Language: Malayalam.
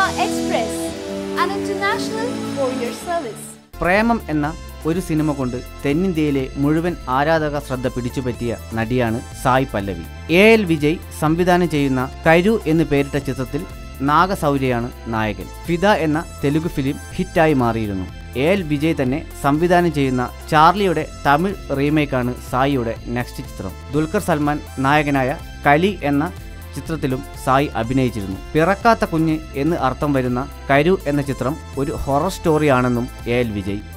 Express, an international courier service. പ്രേമം എന്ന ഒരു സിനിമ കൊണ്ട് തെന്നിന്ത്യയിലെ മുഴുവൻ ആരാധക ശ്രദ്ധ പിടിച്ചുപറ്റിയ നടിയാണ് സായ് പല്ലവി എ എൽ വിജയ് സംവിധാനം ചെയ്യുന്ന കരു എന്ന് പേരിട്ട ചിത്രത്തിൽ നാഗസൗര്യയാണ് നായകൻ ഫിദ എന്ന തെലുഗു ഫിലിം ഹിറ്റായി മാറിയിരുന്നു എ എൽ വിജയ് തന്നെ സംവിധാനം ചെയ്യുന്ന ചാർലിയുടെ തമിഴ് റീമേക്കാണ് സായിയുടെ നെക്സ്റ്റ് ചിത്രം ദുൽഖർ സൽമാൻ നായകനായ കലി എന്ന ചിത്രത്തിലും സായി അഭിനയിച്ചിരുന്നു പിറക്കാത്ത കുഞ്ഞ് എന്ന് അർത്ഥം വരുന്ന കരു എന്ന ചിത്രം ഒരു ഹൊറർ സ്റ്റോറിയാണെന്നും എ എൽ വിജയ്